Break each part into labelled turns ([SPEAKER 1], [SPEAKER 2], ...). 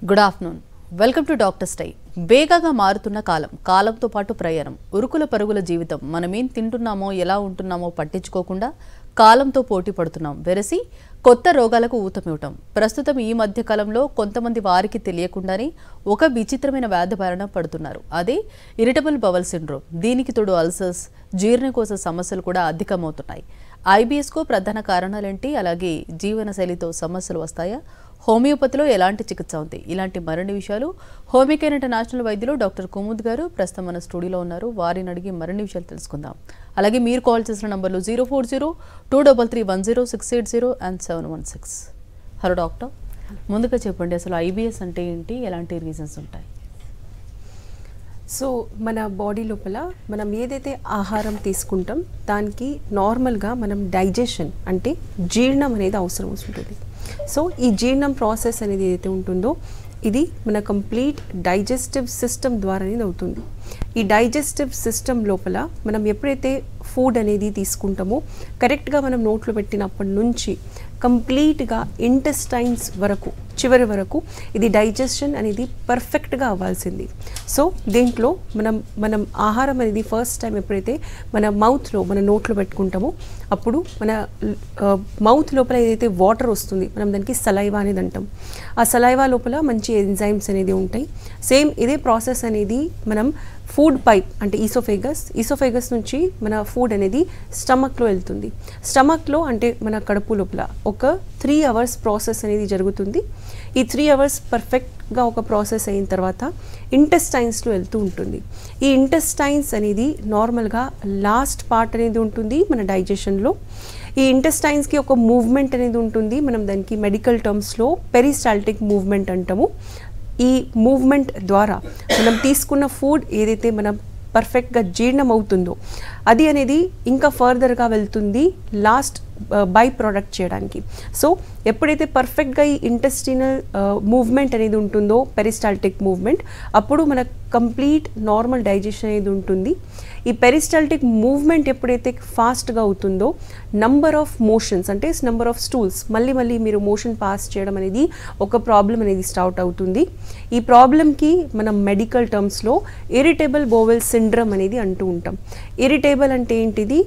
[SPEAKER 1] Good afternoon welcome to doctor స్టై వేగంగా మారుతున్న కాలం కాలంతో పాటు ప్రయాణం ఉరుకుల పరుగుల జీవితం మనమేం తింటున్నామో ఎలా ఉంటున్నామో పట్టించుకోకుండా కాలంతో పోటీ పడుతున్నాం వెరసి కొత్త రోగాలకు ఊతమివ్వటం ప్రస్తుతం ఈ మధ్య కాలంలో కొంతమంది వారికి తెలియకుండానే ఒక విచిత్రమైన వ్యాధి బారిన పడుతున్నారు అదే ఇరిటబుల్ బవల్ సిండ్రోమ్ దీనికి తోడు అల్సర్స్ జీర్ణకోశ సమస్యలు కూడా అధికమవుతున్నాయి ఐబీఎస్కు ప్రధాన కారణాలేంటి అలాగే జీవనశైలితో సమస్యలు వస్తాయా హోమియోపతిలో ఎలాంటి చికిత్స ఉంది ఇలాంటి మరిన్ని విషయాలు హోమికేర్ ఇంటర్నేషనల్ వైద్యులు డాక్టర్ కుముద్ గారు ప్రస్తుతం మన స్టూడియోలో ఉన్నారు వారిని అడిగి మరిన్ని విషయాలు తెలుసుకుందాం అలాగే మీరు కాల్ చేసిన నంబర్లు zero four zero two double three one zero six eight zero and seven one six hello doctor ముందుగా చెప్పండి అసలు ఐబీఎస్ అంటే ఏంటి ఎలాంటి రీజన్స్ ఉంటాయి
[SPEAKER 2] సో మన బాడీ లోపల మనం ఏదైతే ఆహారం తీసుకుంటాం దానికి నార్మల్గా మనం డైజెషన్ అంటే జీర్ణం అనేది అవసరం ఉంటుంది సో ఈ జీర్ణం ప్రాసెస్ అనేది ఏదైతే ఉంటుందో ఇది మన కంప్లీట్ డైజెస్టివ్ సిస్టమ్ ద్వారా అనేది అవుతుంది ఈ డైజెస్టివ్ సిస్టమ్ లోపల మనం ఎప్పుడైతే ఫుడ్ అనేది తీసుకుంటామో కరెక్ట్గా మనం నోట్లో పెట్టినప్పటి నుంచి కంప్లీట్గా ఇంటెస్టైన్స్ వరకు చివరి వరకు ఇది డైజెషన్ అనేది పర్ఫెక్ట్గా అవ్వాల్సింది సో దీంట్లో మనం మనం ఆహారం అనేది ఫస్ట్ టైం ఎప్పుడైతే మన మౌత్లో మన నోట్లో పెట్టుకుంటామో అప్పుడు మన మౌత్ లోపల ఏదైతే వాటర్ వస్తుంది మనం దానికి సలైవా అనేది అంటాం ఆ సలైవా లోపల మంచి ఎంజైమ్స్ అనేది ఉంటాయి సేమ్ ఇదే ప్రాసెస్ అనేది మనం ఫుడ్ పైప్ అంటే ఈసోఫేగస్ ఈసోఫేగస్ నుంచి మన ఫుడ్ అనేది స్టమక్లో వెళ్తుంది స్టమక్లో అంటే మన కడుపు లోపల ఒక త్రీ అవర్స్ ప్రాసెస్ అనేది జరుగుతుంది ఈ త్రీ అవర్స్ పర్ఫెక్ట్గా ఒక ప్రాసెస్ అయిన తర్వాత ఇంటెస్టైన్స్లో వెళ్తూ ఉంటుంది ఈ ఇంటెస్టైన్స్ అనేది నార్మల్గా లాస్ట్ పార్ట్ అనేది ఉంటుంది మన డైజెషన్లో ఈ ఇంటెస్టైన్స్కి ఒక మూవ్మెంట్ అనేది ఉంటుంది మనం దానికి మెడికల్ టర్మ్స్లో పెరిస్టాల్టిక్ మూవ్మెంట్ అంటాము ఈ మూవ్మెంట్ ద్వారా మనం తీసుకున్న ఫుడ్ ఏదైతే మనం పర్ఫెక్ట్గా జీర్ణం అవుతుందో అది అనేది ఇంకా ఫర్దర్గా వెళ్తుంది లాస్ట్ బై ప్రోడక్ట్ చేయడానికి సో ఎప్పుడైతే పర్ఫెక్ట్గా ఈ ఇంటెస్టినల్ మూవ్మెంట్ అనేది ఉంటుందో పెరిస్టాల్టిక్ మూవ్మెంట్ అప్పుడు మన కంప్లీట్ నార్మల్ డైజెషన్ అనేది ఉంటుంది ఈ పెరిస్టాల్టిక్ మూవ్మెంట్ ఎప్పుడైతే ఫాస్ట్గా అవుతుందో నంబర్ ఆఫ్ మోషన్స్ అంటే నంబర్ ఆఫ్ స్టూల్స్ మళ్ళీ మళ్ళీ మీరు మోషన్ పాస్ చేయడం అనేది ఒక ప్రాబ్లం అనేది స్టార్ట్ అవుతుంది ఈ ప్రాబ్లంకి మనం మెడికల్ టర్మ్స్లో ఇరిటేబుల్ బోవెల్ సిండ్రమ్ అనేది అంటూ ఉంటాం ఇరిటేబుల్ అంటే ఏంటిది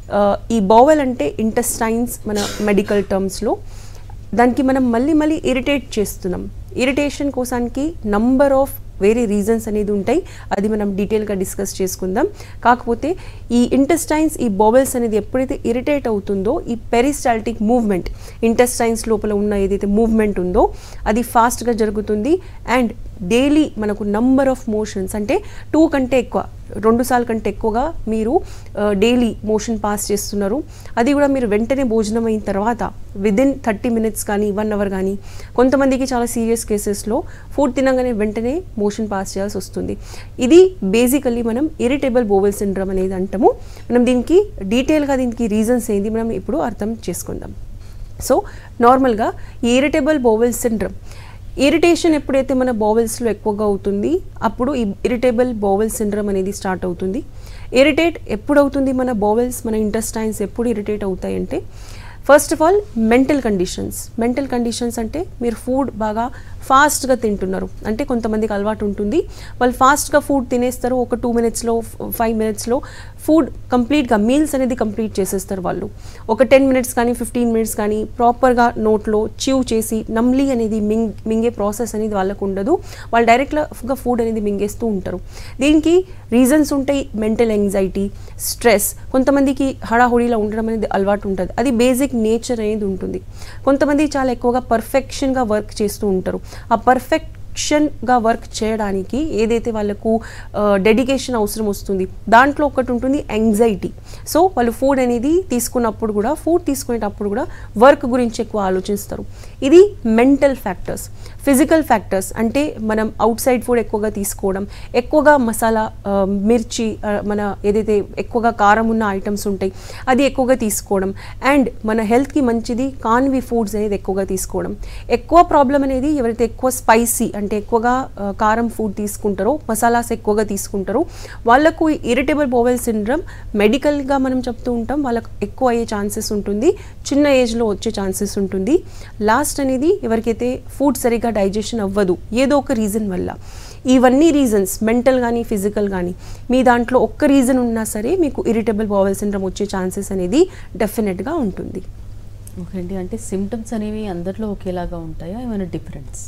[SPEAKER 2] ఈ బోవెల్ అంటే ఇంటెస్టైన్స్ మన మెడికల్ టర్మ్స్లో దానికి మనం మళ్ళీ మళ్ళీ ఇరిటేట్ చేస్తున్నాం ఇరిటేషన్ కోసానికి నంబర్ ఆఫ్ వేరే రీజన్స్ అనేది ఉంటాయి అది మనం డీటెయిల్గా డిస్కస్ చేసుకుందాం కాకపోతే ఈ ఇంటెస్టైన్స్ ఈ బోవెల్స్ అనేది ఎప్పుడైతే ఇరిటేట్ అవుతుందో ఈ పెరిస్టాల్టిక్ మూవ్మెంట్ ఇంటెస్టైన్స్ లోపల ఉన్న ఏదైతే మూవ్మెంట్ ఉందో అది ఫాస్ట్గా జరుగుతుంది అండ్ డైలీ మనకు నంబర్ ఆఫ్ మోషన్స్ అంటే టూ కంటే ఎక్కువ రెండు సార్లు కంటే ఎక్కువగా మీరు డైలీ మోషన్ పాస్ చేస్తున్నారు అది కూడా మీరు వెంటనే భోజనం అయిన తర్వాత విదిన్ థర్టీ మినిట్స్ కానీ వన్ అవర్ కానీ కొంతమందికి చాలా సీరియస్ కేసెస్లో ఫుడ్ తినగానే వెంటనే మోషన్ పాస్ చేయాల్సి వస్తుంది ఇది బేసికల్లీ మనం ఇరిటేబుల్ బోవెల్ సిండ్రమ్ అనేది అంటాము మనం దీనికి డీటెయిల్గా దీనికి రీజన్స్ ఏంది మనం ఇప్పుడు అర్థం చేసుకుందాం సో నార్మల్గా ఈ ఇరిటేబుల్ బోవెల్ సిండ్రమ్ ఇరిటేషన్ ఎప్పుడైతే మన బోవెల్స్లో ఎక్కువగా అవుతుంది అప్పుడు ఈ ఇరిటేబుల్ బోవెల్ సిండ్రమ్ అనేది స్టార్ట్ అవుతుంది ఇరిటేట్ ఎప్పుడు అవుతుంది మన బోవెల్స్ మన ఇంటెస్టైన్స్ ఎప్పుడు ఇరిటేట్ అవుతాయంటే first of all mental conditions mental conditions అంటే మీరు ఫుడ్ బాగా ఫాస్ట్గా తింటున్నారు అంటే కొంతమందికి అలవాటు ఉంటుంది వాళ్ళు ఫాస్ట్గా ఫుడ్ తినేస్తారు ఒక టూ మినిట్స్లో ఫైవ్ మినిట్స్లో ఫుడ్ కంప్లీట్గా మీల్స్ అనేది కంప్లీట్ చేసేస్తారు వాళ్ళు ఒక టెన్ మినిట్స్ కానీ ఫిఫ్టీన్ మినిట్స్ కానీ ప్రాపర్గా నోట్లో చివ్ చేసి నమ్లీ అనేది మింగ్ మింగే ప్రాసెస్ అనేది వాళ్ళకు ఉండదు వాళ్ళు డైరెక్ట్గా ఫుడ్ అనేది మింగేస్తూ ఉంటారు దీనికి రీజన్స్ ఉంటాయి మెంటల్ ఎంగ్జైటీ స్ట్రెస్ కొంతమందికి హడాహుడిలో ఉండడం అనేది అలవాటు ఉంటుంది అది బేసిక్ నేచర్ అనేది ఉంటుంది కొంతమంది చాలా ఎక్కువగా పర్ఫెక్షన్గా వర్క్ చేస్తూ ఉంటారు ఆ పర్ఫెక్ట్ గా వర్క్ చేయడానికి ఏదైతే వాళ్ళకు డెడికేషన్ అవసరం వస్తుంది దాంట్లో ఒకటి ఉంటుంది యాంగ్జైటీ సో వాళ్ళు ఫుడ్ అనేది తీసుకున్నప్పుడు కూడా ఫుడ్ తీసుకునేటప్పుడు కూడా వర్క్ గురించి ఎక్కువ ఆలోచిస్తారు ఇది మెంటల్ ఫ్యాక్టర్స్ ఫిజికల్ ఫ్యాక్టర్స్ అంటే మనం అవుట్ సైడ్ ఫుడ్ ఎక్కువగా తీసుకోవడం ఎక్కువగా మసాలా మిర్చి మన ఏదైతే ఎక్కువగా కారం ఉన్న ఐటమ్స్ ఉంటాయి అది ఎక్కువగా తీసుకోవడం అండ్ మన హెల్త్కి మంచిది కాన్వి ఫుడ్స్ అనేది ఎక్కువగా తీసుకోవడం ఎక్కువ ప్రాబ్లం అనేది ఎవరైతే ఎక్కువ స్పైసీ అంటే అంటే ఎక్కువగా ఆ, కారం ఫుడ్ తీసుకుంటారో మసాలాస్ ఎక్కువగా తీసుకుంటారో వాళ్ళకు ఇరిటబుల్ బోవెల్ సిండ్రమ్ మెడికల్గా మనం చెప్తూ ఉంటాం వాళ్ళకు ఎక్కువ అయ్యే ఛాన్సెస్ ఉంటుంది చిన్న ఏజ్లో వచ్చే ఛాన్సెస్ ఉంటుంది లాస్ట్ అనేది ఎవరికైతే ఫుడ్ సరిగ్గా డైజెషన్ అవ్వదు ఏదో ఒక రీజన్ వల్ల ఇవన్నీ రీజన్స్ మెంటల్ కానీ ఫిజికల్ కానీ మీ దాంట్లో ఒక్క రీజన్ ఉన్నా సరే మీకు ఇరిటబుల్ బోవెల్ సిండ్రమ్ వచ్చే ఛాన్సెస్ అనేది డెఫినెట్గా ఉంటుంది
[SPEAKER 1] ఓకే అండి అంటే సిమ్టమ్స్ అనేవి అందరిలో ఒకేలాగా ఉంటాయా ఏమైనా డిఫరెన్స్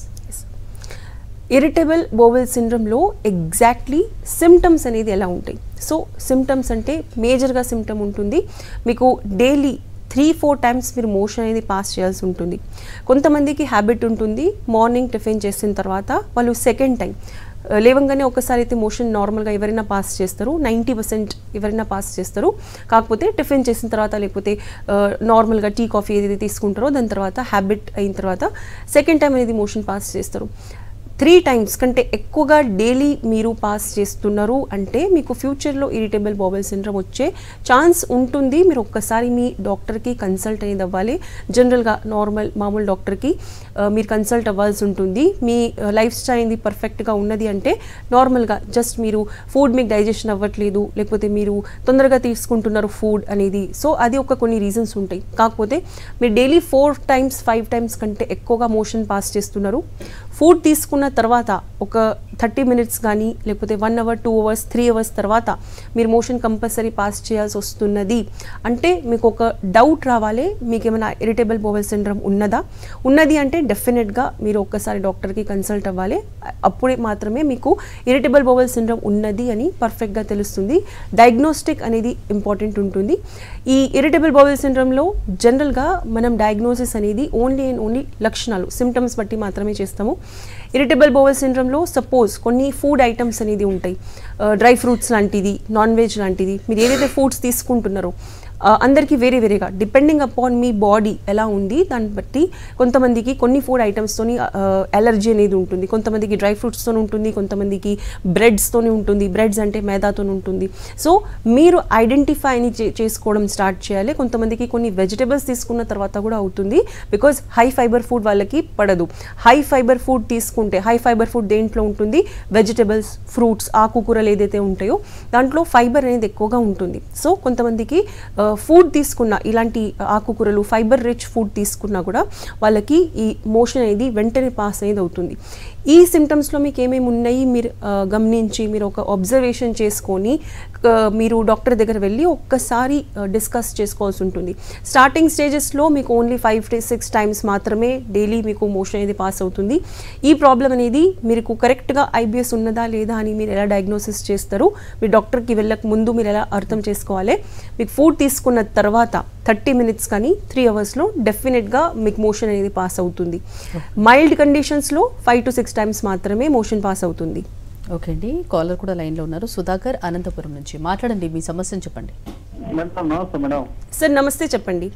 [SPEAKER 2] ఇరిటబుల్ బోవెల్ సిండ్రమ్లో ఎగ్జాక్ట్లీ సిమ్టమ్స్ అనేది ఎలా ఉంటాయి సో సిమ్టమ్స్ అంటే మేజర్గా సిమ్టమ్ ఉంటుంది మీకు డైలీ త్రీ ఫోర్ టైమ్స్ మీరు మోషన్ అనేది పాస్ చేయాల్సి ఉంటుంది కొంతమందికి హ్యాబిట్ ఉంటుంది మార్నింగ్ టిఫిన్ చేసిన తర్వాత వాళ్ళు సెకండ్ టైం లేవంగానే ఒకసారి అయితే మోషన్ నార్మల్గా ఎవరైనా పాస్ చేస్తారు నైంటీ పర్సెంట్ ఎవరైనా పాస్ చేస్తారు కాకపోతే టిఫిన్ చేసిన తర్వాత లేకపోతే నార్మల్గా టీ కాఫీ ఏదైతే తీసుకుంటారో దాని తర్వాత హ్యాబిట్ అయిన తర్వాత సెకండ్ టైం అనేది మోషన్ పాస్ చేస్తారు త్రీ టైమ్స్ కంటే ఎక్కువగా డైలీ మీరు పాస్ చేస్తున్నారు అంటే మీకు ఫ్యూచర్లో ఇరిటబుల్ బోబెల్ సిండ్రమ్ వచ్చే ఛాన్స్ ఉంటుంది మీరు ఒక్కసారి మీ డాక్టర్కి కన్సల్ట్ అనేది అవ్వాలి జనరల్గా నార్మల్ మామూలు డాక్టర్కి ఆ, మీరు కన్సల్ట్ అవ్వాల్సి ఉంటుంది మీ లైఫ్ స్టైల్ ఇది పర్ఫెక్ట్గా ఉన్నది అంటే నార్మల్గా జస్ట్ మీరు ఫుడ్ మీకు డైజెషన్ అవ్వట్లేదు లేకపోతే మీరు తొందరగా తీసుకుంటున్నారు ఫుడ్ అనేది సో అది ఒక కొన్ని రీజన్స్ ఉంటాయి కాకపోతే మీరు daily four times five times కంటే ఎక్కువగా మోషన్ పాస్ చేస్తున్నారు ఫుడ్ తీసుకున్న తర్వాత ఒక థర్టీ మినిట్స్ కానీ లేకపోతే one hour two hours three hours తర్వాత మీరు మోషన్ కంపల్సరీ పాస్ చేయాల్సి వస్తున్నది అంటే మీకు ఒక డౌట్ రావాలి మీకు ఏమైనా ఇరిటబుల్ బోవెల్ సిండ్రమ్ ఉన్నదా ఉన్నది అంటే డెఫినెట్గా మీరు ఒక్కసారి డాక్టర్కి కన్సల్ట్ అవ్వాలి అప్పుడే మాత్రమే మీకు ఇరిటబుల్ బోవెల్ సిండ్రమ్ ఉన్నది అని పర్ఫెక్ట్గా తెలుస్తుంది డయాగ్నోస్టిక్ అనేది ఇంపార్టెంట్ ఉంటుంది ఈ ఇరిటబుల్ బోవెల్ సిండ్రమ్లో జనరల్గా మనం డయాగ్నోసిస్ అనేది ఓన్లీ అండ్ ఓన్లీ లక్షణాలు సిమ్టమ్స్ బట్టి మాత్రమే చేస్తాము ఇరిటబుల్ బోవెల్ సిండ్రమ్లో సపోజ్ కొన్ని ఫుడ్ ఐటమ్స్ అనేది ఉంటాయి డ్రై ఫ్రూట్స్ లాంటిది నాన్ వెజ్ లాంటిది మీరు ఏదైతే ఫుడ్స్ తీసుకుంటున్నారో ఆ, అందరికీ వేరే వేరేగా డిపెండింగ్ అపాన్ మీ బాడీ ఎలా ఉంది దాన్ని బట్టి కొంతమందికి కొన్ని ఫుడ్ ఐటమ్స్తోని ఎలర్జీ అనేది ఉంటుంది కొంతమందికి డ్రై ఫ్రూట్స్తో ఉంటుంది కొంతమందికి బ్రెడ్స్తోని ఉంటుంది బ్రెడ్స్ అంటే మేదాతో ఉంటుంది సో మీరు ఐడెంటిఫై అని చే- చేసుకోవడం స్టార్ట్ చేయాలి కొంతమందికి కొన్ని వెజిటబుల్స్ తీసుకున్న తర్వాత కూడా అవుతుంది బికాజ్ హై ఫైబర్ ఫుడ్ వాళ్ళకి పడదు హై ఫైబర్ ఫుడ్ తీసుకుంటే హై ఫైబర్ ఫుడ్ దేంట్లో ఉంటుంది వెజిటబుల్స్ ఫ్రూట్స్ ఆకుకూరలు ఏదైతే ఉంటాయో దాంట్లో ఫైబర్ అనేది ఎక్కువగా ఉంటుంది సో కొంతమందికి ఫుడ్ తీసుకున్న ఇలాంటి ఆకుకూరలు ఫైబర్ రిచ్ ఫుడ్ తీసుకున్నా కూడా వాళ్ళకి ఈ మోషన్ అనేది వెంటనే పాస్ అనేది అవుతుంది ఈ సిమ్టమ్స్లో మీకు ఏమేమి ఉన్నాయి మీరు ఆ, గమనించి మీరు ఒక అబ్జర్వేషన్ చేసుకొని ఆ, మీరు డాక్టర్ దగ్గర వెళ్ళి ఒక్కసారి డిస్కస్ చేసుకోవాల్సి ఉంటుంది స్టార్టింగ్ స్టేజెస్లో మీకు only five to six times మాత్రమే డైలీ మీకు మోషన్ అనేది పాస్ అవుతుంది ఈ ప్రాబ్లం అనేది మీకు కరెక్ట్గా ఐబిఎస్ ఉన్నదా లేదా అని మీరు ఎలా డయాగ్నోసిస్ చేస్తారు మీ డాక్టర్కి వెళ్ళక ముందు మీరు ఎలా అర్థం చేసుకోవాలి మీకు ఫుడ్ తీసుకున్న తర్వాత థర్టీ మినిట్స్ కానీ త్రీ అవర్స్లో డెఫినెట్గా మీకు మోషన్ అనేది పాస్ అవుతుంది మైల్డ్ కండిషన్స్లో ఫైవ్ టు సిక్స్ టైమ్స్ మాత్రమే మోషన్ పాస్ అవుతుంది
[SPEAKER 1] ఓకే అండి కాలర్ కూడా లైన్లో ఉన్నారు సుధాకర్ అనంతపురం నుంచి మాట్లాడండి మీ సమస్యను చెప్పండి
[SPEAKER 3] మేడం నమస్తే మేడం
[SPEAKER 2] సార్ నమస్తే చెప్పండి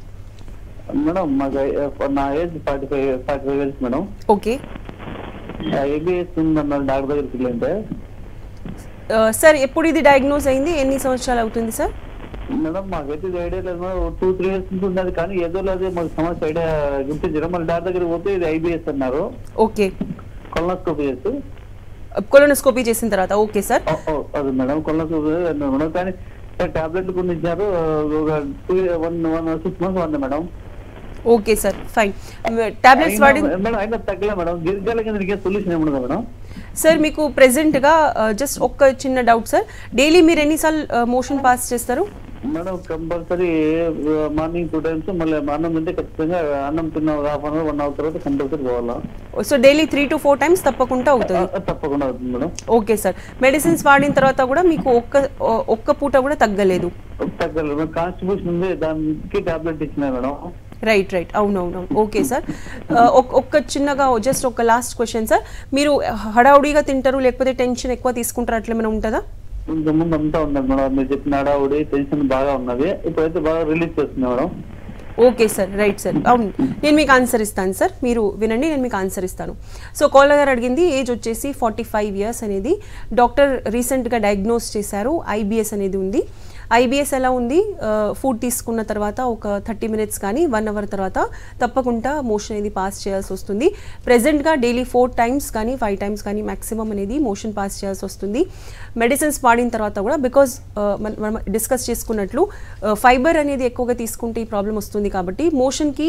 [SPEAKER 3] మేడం మాకు ఐ- నా age forty five forty five years madam
[SPEAKER 2] okay
[SPEAKER 3] ABS ఉందన్నారు డాక్టర్ దగ్గరికి వెళ్ళింటే
[SPEAKER 2] ఆ, సార్ ఎప్పుడు ఇది డయాగ్నోస్ అయింది ఎన్ని సంవత్సరాలు అవుతుంది సార్
[SPEAKER 3] మేడం మాకైతే ఇది ఐడియా లేదు మేడం టూ త్రీ ఇయర్స్ నుంచి ఉన్నది కానీ ఏదో లేదు మాకు సమస్య ఐడియా గుర్తించడం మళ్ళీ డాక్టర్ దగ్గరికి పోతే ఇది ఐబిఎస్ అన్నారు
[SPEAKER 2] ఓకే
[SPEAKER 3] కొలనోస్కోపీ చేసి
[SPEAKER 2] కొలోనోస్కోపీ చేసిన తర్వాత ఓకే సార్
[SPEAKER 3] ఓ, ఓ, అది మేడం కొలనోస్కోపీ అన్నారు మేడం కానీ టాబ్లెట్లు కొన్ని ఇచ్చారు ఒక two one one six months వాడినా madam
[SPEAKER 2] okay sir fine tablets
[SPEAKER 3] అయినా-
[SPEAKER 2] వాడి
[SPEAKER 3] మేడం అయినా తగ్గలే మేడం గిరిజాల కింద సొల్యూషన్ ఏముండదా మేడం
[SPEAKER 2] సార్ మీకు ప్రెసెంట్గా జస్ట్ ఒక్క చిన్న డౌట్ సార్ డైలీ మీరు ఎన్నిసార్లు మోషన్ పాస్ చేస్తారు
[SPEAKER 3] madam compulsory morning two times మళ్ళీ అన్నం తింటే ఖచ్చితంగా అన్నం తిన్న half an hour one hour తర్వాత కంపల్సరీ పోవాలా
[SPEAKER 2] so daily three to four times తప్పకుండా అవుతుంది
[SPEAKER 3] ఆ, తప్పకుండా అవుతుంది మేడం
[SPEAKER 2] ఓకే సార్ మెడిసిన్స్ వాడిన తర్వాత కూడా మీకు ఒక్క ఒ- ఒక్క పూట కూడా తగ్గలేదు
[SPEAKER 3] తగ్గలేదు కాన్స్టిట్యూషన్ ఉంది దానికి టాబ్లెట్ ఇచ్చిన మేడం
[SPEAKER 2] రైట్ రైట్ అవునవును ఓకే సార్ ఒక్క చిన్నగా జస్ట్ ఒక లాస్ట్ క్వశ్చన్ సార్ మీరు హడావుడిగా తింటారు లేకపోతే టెన్షన్ ఎక్కువ తీసుకుంటారు అట్లా ఏమైనా ఉంటుందా
[SPEAKER 3] ఇంత ముందు అంతా ఉన్నది మేడం మీరు చెప్పిన హడావుడి టెన్షన్ బాగా ఉన్నది ఇప్పుడైతే బాగా రిలీజ్ చేస్తుంది madam
[SPEAKER 2] okay sir right sir అవును నేను మీకు ఆన్సర్ ఇస్తాను సార్ మీరు వినండి నేను మీకు ఆన్సర్ ఇస్తాను సో కాలర్ గారు అడిగింది ఏజ్ వచ్చేసి ఫార్టీ ఫైవ్ ఇయర్స్ అనేది డాక్టర్ రీసెంట్గా డయాగ్నోస్ చేశారు ఐబిఎస్ అనేది ఉంది ఐబిఎస్ ఎలా ఉంది ఫుడ్ తీసుకున్న తర్వాత ఒక థర్టీ మినిట్స్ కానీ వన్ అవర్ తర్వాత తప్పకుండా మోషన్ అనేది పాస్ చేయాల్సి వస్తుంది ప్రెసెంట్గా డైలీ ఫోర్ టైమ్స్ కానీ ఫైవ్ టైమ్స్ కానీ మ్యాక్సిమం అనేది మోషన్ పాస్ చేయాల్సి వస్తుంది మెడిసిన్స్ వాడిన తర్వాత కూడా బికాజ్ మనం డిస్కస్ చేసుకున్నట్లు ఫైబర్ అనేది ఎక్కువగా తీసుకుంటే ఈ ప్రాబ్లం వస్తుంది కాబట్టి మోషన్కి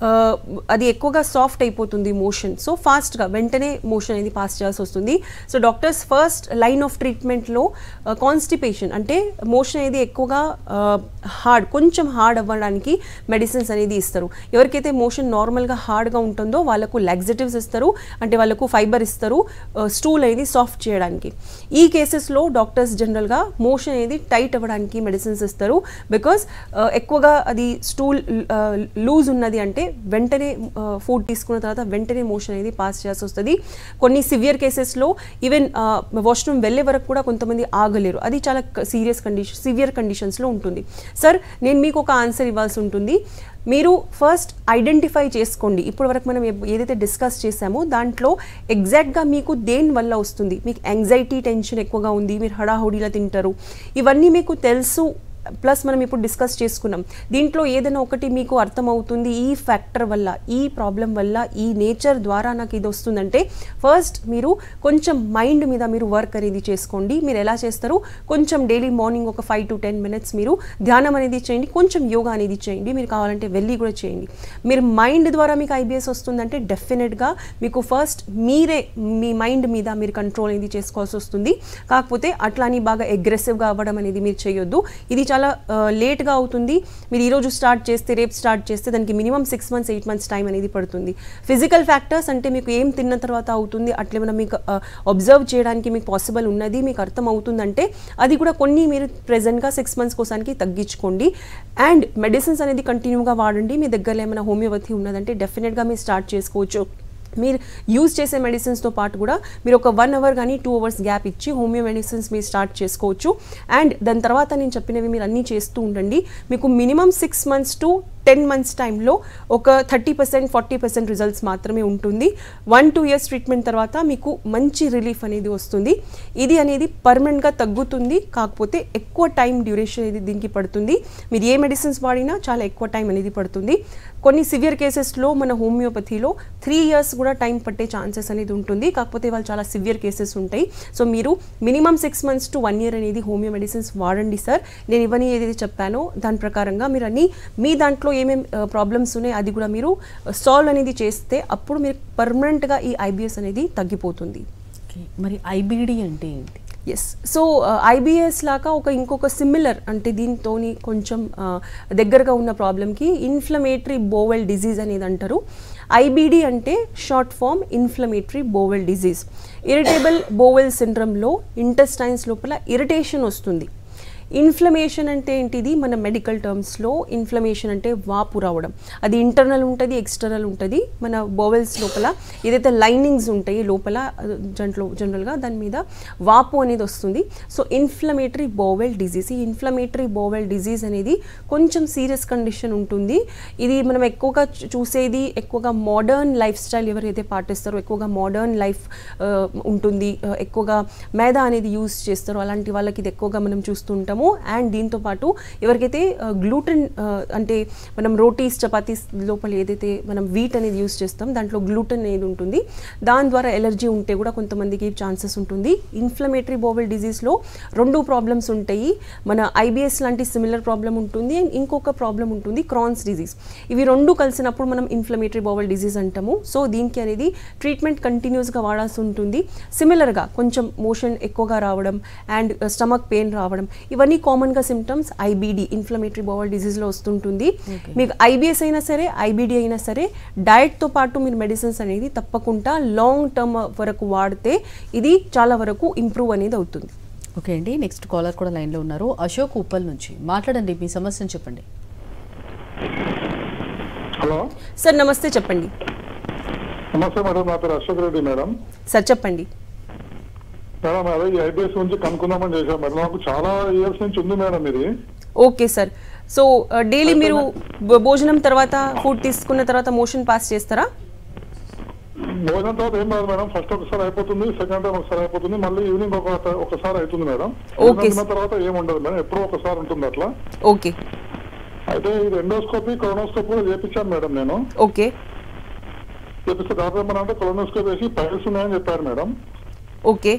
[SPEAKER 2] అది ఎక్కువగా సాఫ్ట్ అయిపోతుంది మోషన్ సో ఫాస్ట్గా వెంటనే మోషన్ అనేది పాస్ చేయాల్సి వస్తుంది so doctors first line of ట్రీట్మెంట్లో కాన్స్టిపేషన్ అంటే మోషన్ అనేది ఎక్కువగా హార్డ్ కొంచెం హార్డ్ అవ్వడానికి మెడిసిన్స్ అనేది ఇస్తారు ఎవరికైతే మోషన్ నార్మల్గా హార్డ్గా ఉంటుందో వాళ్ళకు లాక్సిటివ్స్ ఇస్తారు అంటే వాళ్ళకు ఫైబర్ ఇస్తారు స్టూల్ అనేది సాఫ్ట్ చేయడానికి ఈ కేసెస్లో డాక్టర్స్ జనరల్గా మోషన్ అనేది టైట్ అవ్వడానికి మెడిసిన్స్ ఇస్తారు బికాస్ ఎక్కువగా అది స్టూల్ లూజ్ ఉన్నది అంటే వెంటనే ఫుడ్ తీసుకున్న తర్వాత వెంటనే మోషన్ అనేది పాస్ చేయాల్సి వస్తుంది కొన్ని సివియర్ కేసెస్లో ఈవెన్ వాష్రూమ్ వెళ్ళే వరకు కూడా కొంతమంది ఆగలేరు అది చాలా సీరియస్ కండిషన్ సివియర్ కండిషన్స్లో ఉంటుంది సార్ నేను మీకు ఒక ఆన్సర్ ఇవ్వాల్సి ఉంటుంది మీరు ఫస్ట్ ఐడెంటిఫై చేసుకోండి ఇప్పటి వరకు మనం ఏ- ఏదైతే డిస్కస్ చేసామో దాంట్లో ఎగ్జాక్ట్గా మీకు దేని వల్ల వస్తుంది మీకు యాంగ్జైటీ టెన్షన్ ఎక్కువగా ఉంది మీరు హడాహుడిలా తింటారు ఇవన్నీ మీకు తెలుసు ప్లస్ మనం ఇప్పుడు డిస్కస్ చేసుకున్నాం దీంట్లో ఏదైనా ఒకటి మీకు అర్థమవుతుంది ఈ ఫ్యాక్టర్ వల్ల ఈ ప్రాబ్లం వల్ల ఈ నేచర్ ద్వారా నాకు ఇది వస్తుందంటే ఫస్ట్ మీరు కొంచెం మైండ్ మీద మీరు వర్క్ అనేది చేసుకోండి మీరు ఎలా చేస్తారు కొంచెం డైలీ మార్నింగ్ ఒక ఫైవ్ టు టెన్ మినిట్స్ మీరు ధ్యానం అనేది చేయండి కొంచెం యోగా అనేది చేయండి మీరు కావాలంటే వెళ్ళి కూడా చేయండి మీరు మైండ్ ద్వారా మీకు ఐబిఎస్ వస్తుందంటే డెఫినెట్గా మీకు ఫస్ట్ మీరే మీ మైండ్ మీద మీరు కంట్రోల్ అనేది చేసుకోవాల్సి వస్తుంది కాకపోతే అట్లా అని బాగా అగ్రెసివ్గా అవ్వడం అనేది మీరు చేయొద్దు ఇది చాలా లేట్గా అవుతుంది మీరు ఈరోజు స్టార్ట్ చేస్తే రేపు స్టార్ట్ చేస్తే దానికి minimum six months eight months time అనేది పడుతుంది ఫిజికల్ ఫ్యాక్టర్స్ అంటే మీకు ఏం తిన్న తర్వాత అవుతుంది అట్లే మనం మీకు అబ్జర్వ్ చేయడానికి మీకు పాసిబుల్ ఉన్నది మీకు అర్థం అవుతుందంటే అది కూడా కొన్ని మీరు ప్రెజెంట్గా సిక్స్ మంత్స్ కోసానికి తగ్గించుకోండి అండ్ మెడిసిన్స్ అనేది కంటిన్యూగా వాడండి మీ దగ్గర ఏమైనా హోమియోపతి ఉన్నదంటే డెఫినెట్గా మీరు స్టార్ట్ చేసుకోవచ్చు మీరు యూజ్ చేసే మెడిసిన్స్తో పాటు కూడా మీరు ఒక వన్ అవర్ కానీ టూ అవర్స్ గ్యాప్ ఇచ్చి హోమియో మెడిసిన్స్ మీరు స్టార్ట్ చేసుకోవచ్చు అండ్ దాని తర్వాత నేను చెప్పినవి మీరు అన్నీ చేస్తూ ఉండండి మీకు minimum six months to ten months టైంలో ఒక thirty percent forty percent results మాత్రమే ఉంటుంది వన్ టూ ఇయర్స్ ట్రీట్మెంట్ తర్వాత మీకు మంచి రిలీఫ్ అనేది వస్తుంది ఇది అనేది పర్మనెంట్గా తగ్గుతుంది కాకపోతే ఎక్కువ టైం డ్యూరేషన్ అనేది దీనికి పడుతుంది మీరు ఏ మెడిసిన్స్ వాడినా చాలా ఎక్కువ టైం అనేది పడుతుంది కొన్ని సివియర్ కేసెస్లో మన హోమియోపతిలో త్రీ ఇయర్స్ కూడా టైం పట్టే ఛాన్సెస్ అనేది ఉంటుంది కాకపోతే వాళ్ళు చాలా సివియర్ కేసెస్ ఉంటాయి సో మీరు minimum six months to one year అనేది హోమియో మెడిసిన్స్ వాడండి సార్ నేను ఇవన్నీ ఏదైతే చెప్పానో దాని ప్రకారంగా మీరు అన్ని మీ దాంట్లో ఏమేమి ప్రాబ్లమ్స్ ఉన్నాయి అది కూడా మీరు సాల్వ్ అనేది చేస్తే అప్పుడు మీరు పర్మనెంట్గా ఈ ఐబిఎస్ అనేది తగ్గిపోతుంది
[SPEAKER 1] ఓకే మరి ఐబిడి అంటే ఏంటి
[SPEAKER 2] ఎస్ సో ఐబిఎస్ లాగా ఒక ఇంకొక సిమిలర్ అంటే దీంతో కొంచెం ఆ, దగ్గరగా ఉన్న ప్రాబ్లంకి ఇన్ఫ్లమేటరీ బోవెల్ డిజీజ్ అనేది అంటారు ఐబిడి అంటే short form inflammatory bowel disease irritable bowel సిండ్రమ్లో ఇంటెస్టైన్స్ లోపల ఇరిటేషన్ వస్తుంది ఇన్ఫ్లమేషన్ అంటే ఏంటిది మన మెడికల్ టర్మ్స్లో ఇన్ఫ్లమేషన్ అంటే వాపు రావడం అది ఇంటర్నల్ ఉంటుంది ఎక్స్టర్నల్ ఉంటుంది మన బోవెల్స్ లోపల ఏదైతే లైనింగ్స్ ఉంటాయి లోపల జంట్లో జనరల్గా దాని మీద వాపు అనేది వస్తుంది సో ఇన్ఫ్లమేటరీ బోవెల్ డిజీజ్ ఈ ఇన్ఫ్లమేటరీ బోవెల్ డిజీజ్ అనేది కొంచెం సీరియస్ కండిషన్ ఉంటుంది ఇది మనం ఎక్కువగా చూ- చూసేది ఎక్కువగా మోడర్న్ లైఫ్ స్టైల్ ఎవరైతే పాటిస్తారో ఎక్కువగా మోడర్న్ లైఫ్ ఉంటుంది ఆ, ఎక్కువగా మేదా అనేది యూజ్ చేస్తారో అలాంటి వాళ్ళకి ఇది ఎక్కువగా మనం చూస్తుంటాము అండ్ దీంతో పాటు ఎవరికైతే గ్లూటెన్ అంటే మనం రోటీస్ చపాతీస్ లోపల ఏదైతే మనం వీట్ అనేది యూజ్ చేస్తాం దాంట్లో గ్లూటెన్ అనేది ఉంటుంది దాని ద్వారా ఎలర్జీ ఉంటే కూడా కొంతమందికి ఛాన్సెస్ ఉంటుంది ఇన్ఫ్లమేటరీ బోవెల్ డిజీజ్లో రెండు ప్రాబ్లమ్స్ ఉంటాయి మన ఐబిఎస్ లాంటి సిమిలర్ ప్రాబ్లం ఉంటుంది అండ్ ఇంకొక ప్రాబ్లం ఉంటుంది క్రాన్స్ డిజీజ్ ఇవి రెండు కలిసినప్పుడు మనం ఇన్ఫ్లమేటరీ బోవెల్ డిజీజ్ అంటాము సో దీనికి అనేది ట్రీట్మెంట్ కంటిన్యూస్గా వాడాల్సి ఉంటుంది సిమిలర్గా కొంచెం మోషన్ ఎక్కువగా రావడం అండ్ స్టమక్ పెయిన్ రావడం ఇవన్నీ కామన్గా సిమ్టమ్స్ ఐబీడి ఇన్ఫ్లమేటరీ బోవల్ డిజీజ్లో వస్తుంటుంది
[SPEAKER 1] Okay.
[SPEAKER 2] మీకు ఐబిఎస్ అయినా సరే ఐబీడి అయినా సరే డయట్తో పాటు మీరు మెడిసిన్స్ అనేది తప్పకుండా లాంగ్ టర్మ్ వరకు వాడితే ఇది చాలా వరకు ఇంప్రూవ్ అనేది అవుతుంది
[SPEAKER 1] ఓకే అండి నెక్స్ట్ కాలర్ కూడా లైన్లో ఉన్నారు అశోక్ ఉప్పల్ నుంచి మాట్లాడండి మీ సమస్యను చెప్పండి
[SPEAKER 3] హలో
[SPEAKER 2] సార్ నమస్తే చెప్పండి
[SPEAKER 3] నమస్తే మేడం నా పేరు అశోక్ రెడ్డి మేడం
[SPEAKER 2] సార్ చెప్పండి
[SPEAKER 3] మేడం అదే ఈ ఐబీఎస్ గురించి కనుక్కుందామని చేశాను మేడం నాకు చాలా ఇయర్స్ నుంచి ఉంది మేడం ఇది
[SPEAKER 2] ఓకే సార్ సో డైలీ మీరు భో- భోజనం తర్వాత ఫుడ్ తీసుకున్న తర్వాత మోషన్ పాస్ చేస్తారా
[SPEAKER 4] భోజనం తర్వాత ఏం రాదు మేడం ఫస్ట్ ఒకసారి అయిపోతుంది సెకండ్ టైం ఒకసారి అయిపోతుంది మళ్ళీ ఈవినింగ్ ఒక ఒకసారి అవుతుంది మేడం
[SPEAKER 2] Okay.
[SPEAKER 4] భోజనం తిన్న తర్వాత ఏం ఉండదు మేడం ఎప్పుడో ఒకసారి ఉంటుంది అట్లా
[SPEAKER 2] ఓకే
[SPEAKER 4] అయితే ఇది ఎండోస్కోపీ కొలోనోస్కోపీ కూడా చేపించాను మేడం నేను
[SPEAKER 2] ఓకే
[SPEAKER 4] చేపిస్తే డాక్టర్ ఏమన్నా అంటే కొలోనోస్కోపీ వేసి పైల్స్ ఉన్నాయని చెప్పారు మేడం
[SPEAKER 2] ఓకే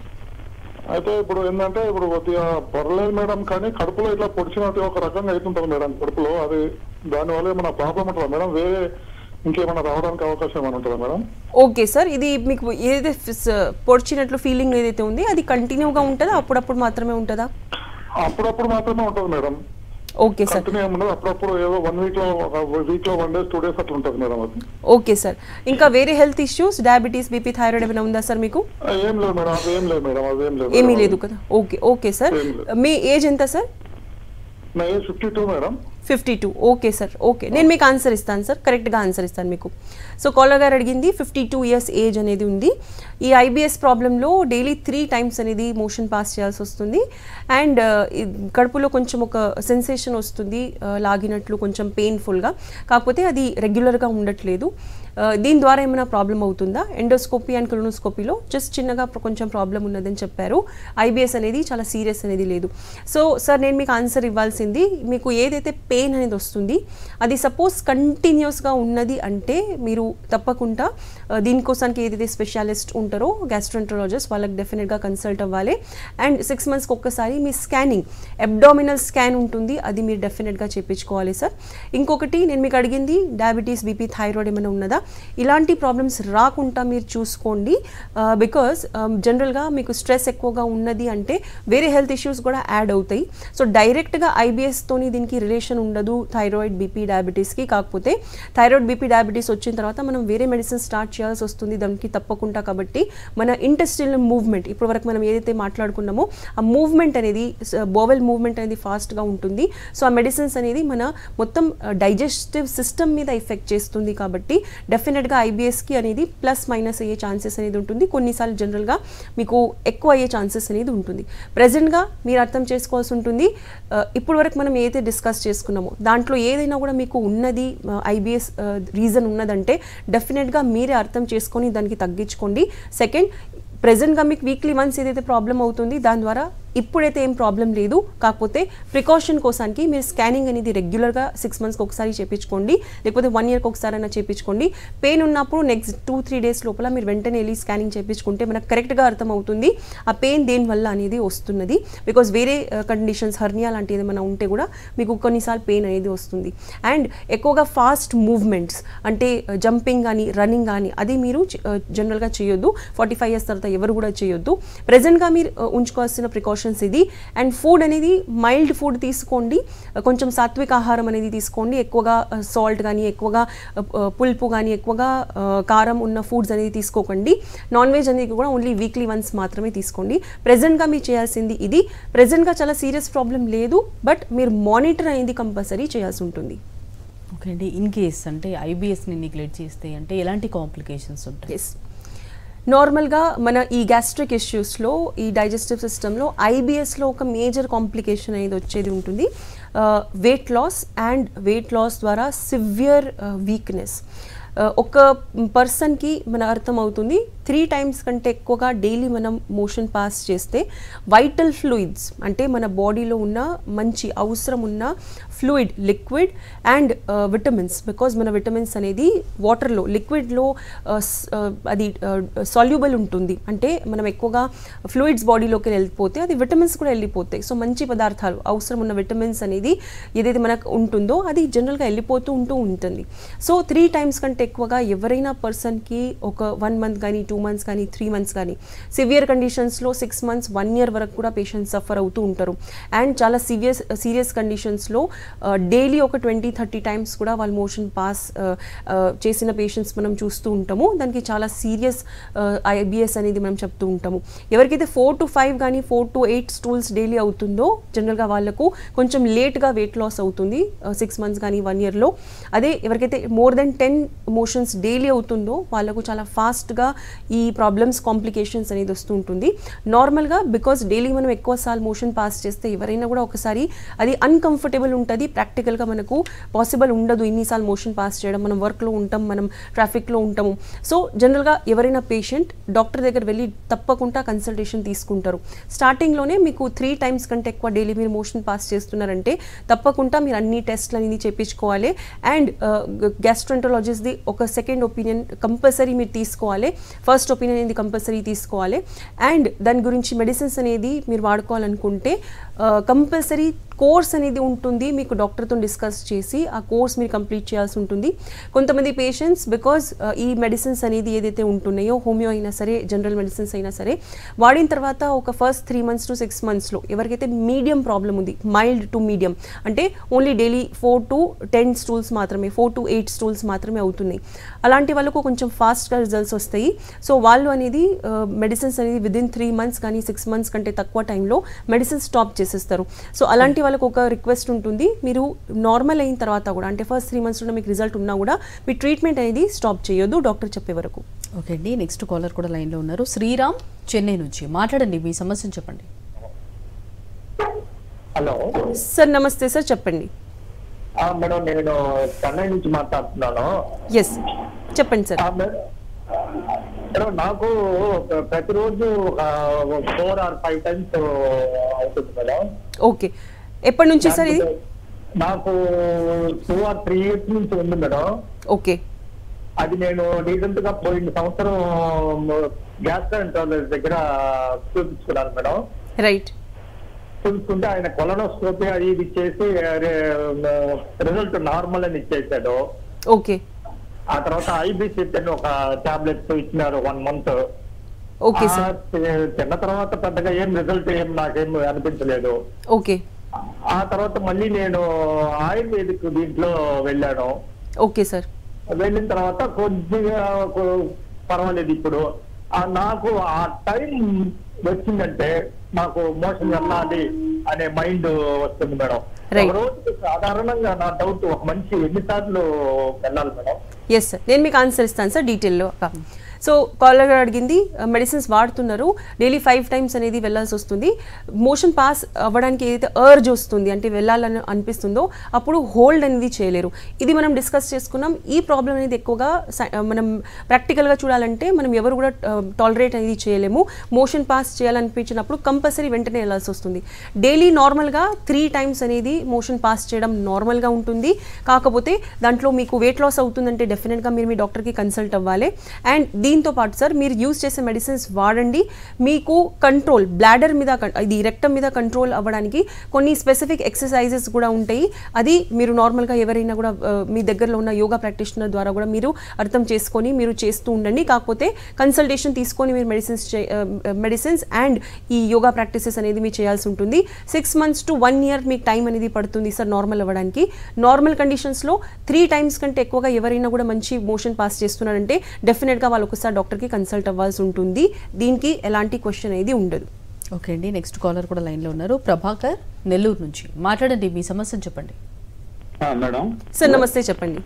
[SPEAKER 4] అయితే ఇప్పుడు ఏంటంటే ఇప్పుడు కొద్దిగా పర్లేదు మేడం కానీ కడుపులో ఇట్లా పొడిచినట్టు ఒక రకంగా అవుతుంటుంది మేడం కడుపులో అది దానివల్ల ఏమైనా ప్రాబ్లం ఉంటుందా మేడం వేరే ఇంకేమైనా రావడానికి అవకాశం ఏమైనా ఉంటుందా మేడం
[SPEAKER 2] ఓకే సార్ ఇది మీకు ఏదైతే ఫిస్- పొడిచినట్లు ఫీలింగ్ ఏదైతే ఉంది అది కంటిన్యూగా ఉంటుందా అప్పుడప్పుడు మాత్రమే ఉంటుందా
[SPEAKER 4] అప్పుడప్పుడు మాత్రమే ఉంటుంది మేడం
[SPEAKER 2] ఓకే సార్
[SPEAKER 4] కంటిన్యూ ఏమి ఉండదు అప్పుడప్పుడు ఏదో వన్ వీక్ లో వీక్ లో వన్ డేస్ టూ డేస్ అట్లా ఉంటుంది మేడం అది
[SPEAKER 2] ఓకే సార్ ఇంకా వేరే health issues diabetes BP thyroid ఏమైనా ఉందా సార్ మీకు
[SPEAKER 4] ఆ, ఏం లేదు మేడం అది ఏం లేదు మేడం అది ఏం లేదు
[SPEAKER 2] ఏమీ
[SPEAKER 4] మేడం.
[SPEAKER 2] లేదు కదా ఓకే ఓకే సార్
[SPEAKER 4] ఏం లేదు.
[SPEAKER 2] మీ ఏజ్ ఎంత సార్
[SPEAKER 4] నా age fifty two madam
[SPEAKER 2] fifty two okay sir okay నేను మీకు ఆన్సర్ ఇస్తాను సార్ కరెక్ట్గా ఆన్సర్ ఇస్తాను మీకు సో కాలర్ గారు అడిగింది ఫిఫ్టీ టూ ఇయర్స్ ఏజ్ అనేది ఉంది ఈ ఐబిఎస్ ప్రాబ్లంలో డైలీ త్రీ టైమ్స్ అనేది మోషన్ పాస్ చేయాల్సి వస్తుంది అండ్ కడుపులో కొంచెం ఒక సెన్సేషన్ వస్తుంది ఆ, లాగినట్లు కొంచెం పెయిన్ఫుల్గా కాకపోతే అది రెగ్యులర్గా ఉండట్లేదు ఆ, దీని ద్వారా ఏమైనా ప్రాబ్లం అవుతుందా ఎండోస్కోపీ అండ్ కొలోనోస్కోపీలో జస్ట్ చిన్నగా ప్ర- కొంచెం ప్రాబ్లం ఉన్నదని చెప్పారు ఐబిఎస్ అనేది చాలా సీరియస్ అనేది లేదు సో సార్ నేను మీకు ఆన్సర్ ఇవ్వాల్సింది మీకు ఏదైతే పెయిన్ అనేది వస్తుంది అది సపోజ్ కంటిన్యూస్గా ఉన్నది అంటే మీరు తప్పకుండా ఆ, దీనికోసానికి ఏదైతే స్పెషాలిస్ట్ ఉంటారో గ్యాస్ట్రోంట్రాలజిస్ట్ వాళ్ళకి డెఫినెట్గా కన్సల్ట్ అవ్వాలి అండ్ సిక్స్ మంత్స్కి ఒక్కసారి మీ స్కానింగ్ అబ్డామినల్ స్కాన్ ఉంటుంది అది మీరు డెఫినెట్గా చేయించుకోవాలి సార్ ఇంకొకటి నేను మీకు అడిగింది డయాబెటీస్ బీపీ థైరాయిడ్ ఏమైనా ఉన్నదా ఇలాంటి ప్రాబ్లమ్స్ రాకుండా మీరు చూసుకోండి బికాస్ జనరల్గా మీకు స్ట్రెస్ ఎక్కువగా ఉన్నది అంటే వేరే హెల్త్ ఇష్యూస్ కూడా యాడ్ అవుతాయి సో డైరెక్ట్గా ఐబిఎస్తోని దీనికి రిలేషన్ ఉండదు థైరాయిడ్ బీపీ డయాబెటీస్కి కాకపోతే థైరాయిడ్ బీపీ డయాబెటీస్ వచ్చిన తర్వాత మనం వేరే మెడిసిన్ స్టార్ట్ చేయాల్సి వస్తుంది దానికి తప్పకుండా కాబట్టి మన ఇంటెస్టినల్ మూవ్మెంట్ ఇప్పటి వరకు మనం ఏదైతే మాట్లాడుకున్నామో ఆ మూవ్మెంట్ అనేది బోవెల్ మూవ్మెంట్ అనేది ఫాస్ట్గా ఉంటుంది సో ఆ మెడిసిన్స్ అనేది మన మొత్తం డైజెస్టివ్ సిస్టమ్ మీద ఎఫెక్ట్ చేస్తుంది కాబట్టి డెఫినెట్గా ఐబిఎస్కి అనేది ప్లస్ మైనస్ అయ్యే ఛాన్సెస్ అనేది ఉంటుంది కొన్నిసార్లు జనరల్గా మీకు ఎక్కువ అయ్యే ఛాన్సెస్ అనేది ఉంటుంది ప్రజెంట్గా మీరు అర్థం చేసుకోవాల్సి ఉంటుంది ఆ, ఇప్పుడు వరకు మనం ఏదైతే డిస్కస్ చేసుకున్నామో దాంట్లో ఏదైనా కూడా మీకు ఉన్నది ఐబిఎస్ రీజన్ ఉన్నదంటే డెఫినెట్గా మీరే అర్థం చేసుకొని దానికి తగ్గించుకోండి సెకండ్ ప్రెజెంట్గా మీకు వీక్లీ వన్స్ ఏదైతే ప్రాబ్లం అవుతుంది దాని ద్వారా ఇప్పుడైతే ఏం ప్రాబ్లం లేదు కాకపోతే ప్రికాషన్ కోసానికి మీరు స్కానింగ్ అనేది రెగ్యులర్గా సిక్స్ మంత్స్కి ఒకసారి చేయించుకోండి లేకపోతే వన్ ఇయర్కి ఒకసారి అయినా చేయించుకోండి పెయిన్ ఉన్నప్పుడు నెక్స్ట్ టూ త్రీ డేస్ లోపల మీరు వెంటనే వెళ్ళి స్కానింగ్ చేయించుకుంటే మనకు కరెక్ట్గా అర్థమవుతుంది ఆ పెయిన్ దేని వల్ల అనేది వస్తున్నది బికాజ్ వేరే కండిషన్స్ హర్నియా లాంటిది ఏమైనా ఉంటే కూడా మీకు కొన్నిసార్లు పెయిన్ అనేది వస్తుంది అండ్ ఎక్కువగా ఫాస్ట్ మూవ్మెంట్స్ అంటే జంపింగ్ కానీ రన్నింగ్ కానీ అది మీరు జనరల్గా చేయొద్దు ఫార్టీ ఫైవ్ ఇయర్స్ తర్వాత ఎవరు కూడా చేయొద్దు ప్రజెంట్గా మీరు uh, ఉంచుకోవాల్సిన ప్రికాషన్స్ ఇది అండ్ ఫుడ్ అనేది మైల్డ్ ఫుడ్ తీసుకోండి Uh, కొంచెం సాత్విక ఆహారం అనేది తీసుకోండి ఎక్కువగా సాల్ట్ కానీ ఎక్కువగా uh, uh, పులుపు కానీ ఎక్కువగా uh, కారం ఉన్న ఫుడ్స్ అనేది తీసుకోకండి నాన్ వెజ్ అనేది కూడా ఓన్లీ వీక్లీ వన్స్ మాత్రమే తీసుకోండి ప్రజెంట్గా మీరు చేయాల్సింది ఇది ప్రజెంట్గా చాలా సీరియస్ ప్రాబ్లం లేదు బట్ మీరు మానిటర్ అనేది కంపల్సరీ చేయాల్సి ఉంటుంది
[SPEAKER 1] ఓకే అండి ఇన్ కేస్ అంటే ఐబిఎస్ని నెగ్లెక్ట్ చేస్తే అంటే ఎలాంటి కాంప్లికేషన్స్ ఉంటాయి
[SPEAKER 2] ఎస్ నార్మల్గా మన ఈ గ్యాస్ట్రిక్ ఇష్యూస్లో ఈ డైజెస్టివ్ సిస్టంలో ఐబిఎస్లో ఒక మేజర్ కాంప్లికేషన్ అనేది వచ్చేది ఉంటుంది weight loss and weight loss ద్వారా సివియర్ వీక్నెస్ ఒక పర్సన్కి మన అర్థం అవుతుంది త్రీ టైమ్స్ కంటే ఎక్కువగా డైలీ మనం మోషన్ పాస్ చేస్తే వైటల్ ఫ్లూయిడ్స్ అంటే మన బాడీలో ఉన్న మంచి అవసరం ఉన్న fluid liquid and vitamins because మన విటమిన్స్ అనేది వాటర్లో లిక్విడ్లో అది సాల్యుబుల్ ఉంటుంది అంటే మనం ఎక్కువగా ఫ్లూయిడ్స్ బాడీలోకి వెళ్ళిపోతే అది విటమిన్స్ కూడా వెళ్ళిపోతాయి సో మంచి పదార్థాలు అవసరం ఉన్న విటమిన్స్ అనేది ఏదైతే మనకు ఉంటుందో అది జనరల్గా వెళ్ళిపోతూ ఉంటూ ఉంటుంది సో త్రీ టైమ్స్ కంటే ఎక్కువగా ఎవరైనా పర్సన్కి ఒక వన్ మంత్ కానీ టూ మంత్స్ కానీ త్రీ మంత్స్ కానీ సివియర్ కండిషన్స్లో సిక్స్ మంత్స్ వన్ ఇయర్ వరకు కూడా పేషెంట్స్ సఫర్ అవుతూ ఉంటారు అండ్ చాలా సీరియస్ సీరియస్ కండిషన్స్లో డైలీ ఒక ట్వంటీ థర్టీ టైమ్స్ కూడా వాళ్ళు మోషన్ పాస్ చేసిన పేషెంట్స్ మనం చూస్తూ ఉంటాము దానికి చాలా సీరియస్ ఐబిఎస్ అనేది మనం చెప్తూ ఉంటాము ఎవరికైతే ఫోర్ టు ఫైవ్ కానీ four to eight stools daily అవుతుందో జనరల్గా వాళ్ళకు కొంచెం లేట్గా వెయిట్ లాస్ అవుతుంది సిక్స్ మంత్స్ కానీ వన్ ఇయర్లో అదే ఎవరికైతే more than ten motions daily అవుతుందో వాళ్ళకు చాలా ఫాస్ట్గా ఈ ప్రాబ్లమ్స్ కాంప్లికేషన్స్ అనేది వస్తూ ఉంటుంది నార్మల్గా బికాస్ డైలీ మనం ఎక్కువ సార్లు మోషన్ పాస్ చేస్తే ఎవరైనా కూడా ఒకసారి అది అన్కంఫర్టబుల్ ఉంటుంది ప్రాక్టికల్గా మనకు పాసిబుల్ ఉండదు ఇన్నిసార్లు మోషన్ పాస్ చేయడం మనం వర్క్లో ఉంటాం మనం ట్రాఫిక్లో ఉంటాము సో జనరల్గా ఎవరైనా పేషెంట్ డాక్టర్ దగ్గర వెళ్ళి తప్పకుండా కన్సల్టేషన్ తీసుకుంటారు స్టార్టింగ్లోనే మీకు త్రీ టైమ్స్ కంటే ఎక్కువ డైలీ మీరు మోషన్ పాస్ చేస్తున్నారంటే తప్పకుండా మీరు అన్ని టెస్ట్లు అనేది చేయించుకోవాలి అండ్ గ్యాస్ట్రంటరాలజిస్ట్ది ఒక సెకండ్ ఒపీనియన్ కంపల్సరీ మీరు తీసుకోవాలి ఫస్ట్ ఒపీనియన్ అనేది కంపల్సరీ తీసుకోవాలి అండ్ దాని గురించి మెడిసిన్స్ అనేది మీరు వాడుకోవాలనుకుంటే కంపల్సరీ కోర్స్ అనేది ఉంటుంది మీకు డాక్టర్తో డిస్కస్ చేసి ఆ కోర్స్ మీరు కంప్లీట్ చేయాల్సి ఉంటుంది కొంతమంది పేషెంట్స్ బికాజ్ ఈ మెడిసిన్స్ అనేది ఏదైతే ఉంటున్నాయో హోమియో అయినా సరే జనరల్ మెడిసిన్స్ అయినా సరే వాడిన తర్వాత ఒక first three months to six మంత్స్లో ఎవరికైతే మీడియం ప్రాబ్లం ఉంది మైల్డ్ టు మీడియం అంటే only daily four to ten stools మాత్రమే ఫోర్ టు ఎయిట్ స్టూల్స్ మాత్రమే అవుతున్నాయి అలాంటి వాళ్ళకు కొంచెం ఫాస్ట్గా రిజల్ట్స్ వస్తాయి సో వాళ్ళు అనేది మెడిసిన్స్ అనేది విదిన్ త్రీ మంత్స్ కానీ సిక్స్ మంత్స్ కంటే తక్కువ టైంలో మెడిసిన్ స్టాప్ చేసేస్తారు సో అలాంటి వాళ్ళకు ఒక రిక్వెస్ట్ ఉంటుంది మీరు నార్మల్ అయిన తర్వాత కూడా అంటే ఫస్ట్ త్రీ మంత్స్లో మీకు రిజల్ట్ ఉన్నా కూడా మీ ట్రీట్మెంట్ అనేది స్టాప్ చేయొద్దు డాక్టర్ చెప్పే వరకు
[SPEAKER 1] ఓకే అండి నెక్స్ట్ కాలర్ కూడా లైన్లో ఉన్నారు శ్రీరామ్ చెన్నై నుంచి మాట్లాడండి మీ సమస్యను చెప్పండి
[SPEAKER 3] హలో
[SPEAKER 2] సార్ నమస్తే సార్ చెప్పండి
[SPEAKER 3] ఆ, మేడం నేను చెన్నై నుంచి మాట్లాడుతున్నాను
[SPEAKER 2] ఎస్ చెప్పండి సార్
[SPEAKER 3] ఆ, మేడం మేడం నాకు ఒక- ప్రతిరోజు ఒక ఫోర్ ఆర్ ఫైవ్ టైమ్స్ అవుతుంది మేడం
[SPEAKER 2] ఓకే ఎప్పటి నుంచి సార్ ఇది
[SPEAKER 3] నాకు టూ ఆర్ త్రీ ఇయర్స్ నుంచి ఉంది మేడం
[SPEAKER 2] ఓకే
[SPEAKER 3] అది నేను రీసెంట్ గా పోయిన సంవత్సరం గ్యాస్ కంట్రోలర్ దగ్గర చూపించుకున్నాను మేడం
[SPEAKER 2] రైట్
[SPEAKER 3] చూపించుకుంటే ఆయన కొలనోస్కోపీ అది ఇది చేసి రిజల్ట్ నార్మల్ అని ఇచ్చేసాడు
[SPEAKER 2] ఓకే
[SPEAKER 3] ఆ తర్వాత ఐబిసిట్ అని ఒక టాబ్లెట్స్ ఇచ్చినారు వన్ మంత్
[SPEAKER 2] ఓకే సార్
[SPEAKER 3] తిన్న తర్వాత పెద్దగా ఏం రిజల్ట్ ఏం నాకేం అనిపించలేదు
[SPEAKER 2] ఓకే
[SPEAKER 3] ఆ తర్వాత మళ్ళీ నేను ఆయుర్వేదిక్ దీంట్లో వెళ్ళాను
[SPEAKER 2] ఓకే సార్
[SPEAKER 3] వెళ్ళిన తర్వాత కొద్దిగా కొ- పర్వాలేదు ఇప్పుడు ఆ నాకు ఆ టైం వచ్చిందంటే నాకు మోషన్ వెళ్ళాలి అనే మైండ్ వస్తుంది మేడం
[SPEAKER 2] Right.
[SPEAKER 3] ఒక రోజుకి సాధారణంగా నా డౌట్ ఒక మనిషి ఎన్నిసార్లు వెళ్ళాలి మేడం
[SPEAKER 2] ఎస్ సార్ నేను మీకు ఆన్సర్ ఇస్తాను సార్ డీటెయిల్లో సో కాలర్ గారు అడిగింది మెడిసిన్స్ వాడుతున్నారు డైలీ ఫైవ్ టైమ్స్ అనేది వెళ్ళాల్సి వస్తుంది మోషన్ పాస్ అవ్వడానికి ఏదైతే అర్జ్ వస్తుంది అంటే వెళ్ళాలని అనిపిస్తుందో అప్పుడు హోల్డ్ అనేది చేయలేరు ఇది మనం డిస్కస్ చేసుకున్నాం ఈ ప్రాబ్లం అనేది ఎక్కువగా సై- మనం ప్రాక్టికల్గా చూడాలంటే మనం ఎవరు కూడా టాలరేట్ అనేది చేయలేము మోషన్ పాస్ చేయాలనిపించినప్పుడు కంపల్సరీ వెంటనే వెళ్ళాల్సి వస్తుంది డైలీ నార్మల్గా త్రీ టైమ్స్ అనేది మోషన్ పాస్ చేయడం నార్మల్గా ఉంటుంది కాకపోతే దాంట్లో మీకు వెయిట్ లాస్ అవుతుందంటే డెఫినెట్గా మీరు మీ డాక్టర్కి కన్సల్ట్ అవ్వాలి అండ్ దీంతో పాటు సార్ మీరు యూజ్ చేసే మెడిసిన్స్ వాడండి మీకు కంట్రోల్ బ్లాడర్ మీద కన్- ఇది రెక్టం మీద కంట్రోల్ అవ్వడానికి కొన్ని స్పెసిఫిక్ ఎక్సర్సైజెస్ కూడా ఉంటాయి అది మీరు నార్మల్గా ఎవరైనా కూడా ఆ, మీ దగ్గరలో ఉన్న యోగా ప్రాక్టీషనర్ ద్వారా కూడా మీరు అర్థం చేసుకొని మీరు చేస్తూ ఉండండి కాకపోతే కన్సల్టేషన్ తీసుకొని మీరు మెడిసిన్స్ మెడిసిన్స్ అండ్ ఈ యోగా ప్రాక్టీసెస్ అనేది మీరు చేయాల్సి ఉంటుంది six months to one year మీకు టైం అనేది పడుతుంది సార్ నార్మల్ అవ్వడానికి నార్మల్ కండిషన్స్లో త్రీ టైమ్స్ కంటే ఎక్కువగా ఎవరైనా కూడా మంచి మోషన్ పాస్ చేస్తున్నారంటే డెఫినెట్గా వాళ్ళు ఒకసారి డాక్టర్కి కన్సల్ట్ అవ్వాల్సి ఉంటుంది దీనికి ఎలాంటి క్వశ్చన్ అనేది ఉండదు
[SPEAKER 1] ఓకే అండి నెక్స్ట్ కాలర్ కూడా లైన్లో ఉన్నారు ప్రభాకర్ నెల్లూరు నుంచి మాట్లాడండి మీ సమస్యను చెప్పండి
[SPEAKER 3] మేడం
[SPEAKER 2] సార్ నమస్తే చెప్పండి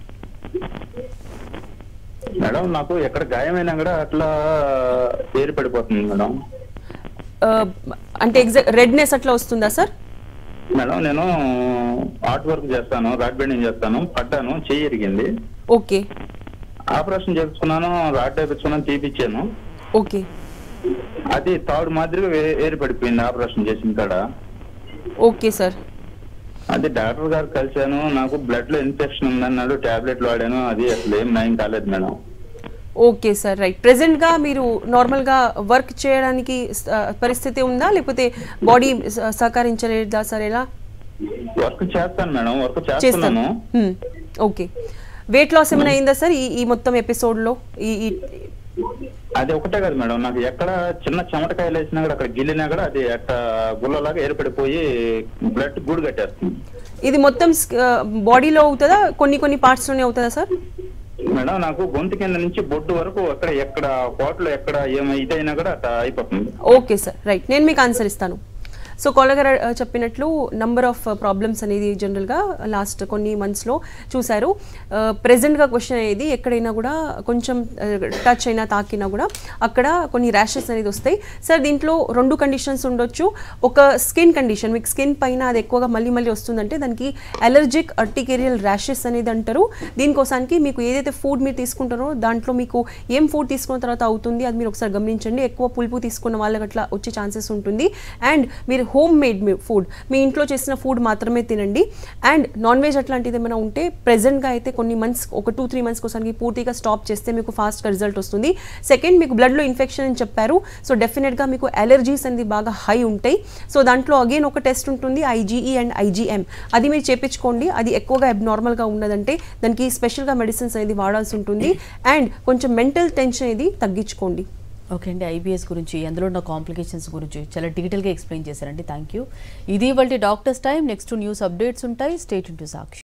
[SPEAKER 3] మేడం నాకు ఎక్కడ గాయమైనా కూడా అట్లా ఏరు పడిపోతుంది మేడం
[SPEAKER 2] ఆ, అంటే ఎగ్జాక్ట్ రెడ్నెస్ అట్లా వస్తుందా సార్
[SPEAKER 3] మేడం నేను ఆర్ట్ వర్క్ చేస్తాను రాడ్ బెండింగ్ చేస్తాను పడ్డాను చెయ్యి ఇరిగింది
[SPEAKER 2] ఓకే
[SPEAKER 3] ఆపరేషన్ చేసుకున్నాను రాడ్ వేపించుకున్నాను తీపిచ్చాను
[SPEAKER 2] ఓకే
[SPEAKER 3] అది తాడు మాదిరిగా వే- ఏరి పడిపోయింది ఆపరేషన్ చేసిన కాడ
[SPEAKER 2] ఓకే సార్
[SPEAKER 3] అది డాక్టర్ గారు కలిశాను నాకు బ్లడ్ లో ఇన్ఫెక్షన్ ఉందన్నాడు టాబ్లెట్లు వాడాను అది అసలు ఏం నయం కాలేదు మేడం
[SPEAKER 2] ఓకే సార్ రైట్ ప్రెసెంట్గా మీరు నార్మల్గా వర్క్ చేయడానికి ఆ, పరిస్థితి ఉందా లేకపోతే బాడీ సహకరించలేదా సార్ ఎలా
[SPEAKER 3] వర్క్ చేస్తాను మేడం వర్క్
[SPEAKER 2] చేస్తాను
[SPEAKER 3] చేస్తున్నాను
[SPEAKER 2] హ్మ్. ఓకే వెయిట్ లాస్ ఏమైనా అయిందా సార్ ఈ ఈ మొత్తం ఎపిసోడ్లో ఈ ఈ
[SPEAKER 3] అది ఒకటే కాదు మేడం నాకు ఎక్కడ చిన్న చెమటకాయలు వేసినా కూడా అక్కడ గిల్లినా కూడా అది అట్ట గుల్లలాగా ఏర్పడిపోయి బ్లడ్ గూడు కట్టేస్తుంది
[SPEAKER 2] ఇది మొత్తం బాడీలో అవుతుందా కొన్ని కొన్ని పార్ట్స్లోనే అవుతుందా సార్
[SPEAKER 3] మేడం నాకు గొంతు కింద నుంచి బొడ్డు వరకు అక్కడ ఎక్కడ కోటలో ఎక్కడ ఏమై ఇదైనా కూడా అట్లా అయిపోతుంది
[SPEAKER 2] ఓకే సార్ రైట్ నేను మీకు ఆన్సర్ ఇస్తాను సో కాలర్ గారు ఆ, చెప్పినట్లు నంబర్ ఆఫ్ ప్రాబ్లమ్స్ అనేది జనరల్గా లాస్ట్ కొన్ని మంత్స్లో చూశారు ప్రెసెంట్గా క్వశ్చన్ అనేది ఎక్కడైనా కూడా కొంచెం టచ్ అయినా తాకినా కూడా అక్కడ కొన్ని ర్యాషెస్ అనేది వస్తాయి సార్ దీంట్లో రెండు కండిషన్స్ ఉండొచ్చు ఒక స్కిన్ కండిషన్ మీకు స్కిన్ పైన అది ఎక్కువగా మళ్ళీ మళ్ళీ వస్తుందంటే దానికి అలర్జిక్ అర్టికేరియల్ ర్యాషెస్ అనేది అంటారు దీనికోసానికి మీకు ఏదైతే ఫుడ్ మీరు తీసుకుంటారో దాంట్లో మీకు ఏం ఫుడ్ తీసుకున్న తర్వాత అవుతుంది అది మీరు ఒకసారి గమనించండి ఎక్కువ పులుపు తీసుకున్న వాళ్ళకి అట్లా వచ్చే ఛాన్సెస్ ఉంటుంది అండ్ మీరు హోమ్ మేడ్ ఫుడ్ మీ ఇంట్లో చేసిన ఫుడ్ మాత్రమే తినండి అండ్ నాన్ వెజ్ అట్లాంటిది ఏమైనా ఉంటే ప్రెసెంట్గా అయితే కొన్ని మంత్స్ ఒక టూ త్రీ మంత్స్ కోసానికి పూర్తిగా స్టాప్ చేస్తే మీకు ఫాస్ట్గా రిజల్ట్ వస్తుంది సెకండ్ మీకు బ్లడ్లో ఇన్ఫెక్షన్ అని చెప్పారు సో డెఫినెట్గా మీకు అలర్జీస్ అనేది బాగా హై ఉంటాయి సో దాంట్లో అగైన్ ఒక టెస్ట్ ఉంటుంది ఐజీఈ అండ్ ఐజీఎం అది మీరు చేపించుకోండి అది ఎక్కువగా అబ్నార్మల్గా ఉన్నదంటే దానికి స్పెషల్గా మెడిసిన్స్ అనేది వాడాల్సి ఉంటుంది అండ్ కొంచెం మెంటల్ టెన్షన్ అనేది తగ్గించుకోండి
[SPEAKER 1] ఓకే అండి ఐబీఎస్ గురించి అందులో ఉన్న కాంప్లికేషన్స్ గురించి చాలా డీటెయిల్గా ఎక్స్ప్లెయిన్ చేశారండి థ్యాంక్ యూ ఇది వాళ్ళ doctors time next news updates ఉంటాయి స్టేట్ టు సాక్షి